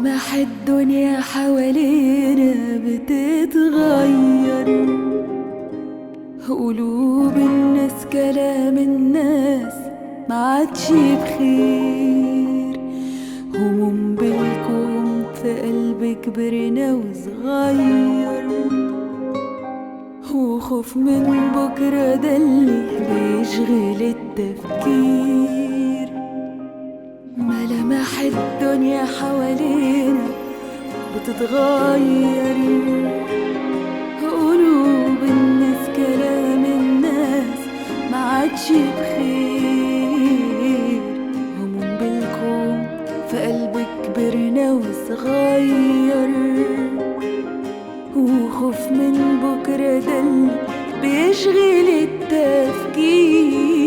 ملامح الدنيا حوالينا بتتغير قلوب الناس كلام الناس ما عادش بخير هموم بالكون في قلبي كبرنا وصغير وخوف من بكرة ده اللي بيشغل التفكير ملامح الدنيا حوالينا بتتغير قلوب الناس كلام الناس ما عادش بخير هموم بالكون في قلبي كبرنا وصغير وخوف من بكرة ده اللي بيشغل التفكير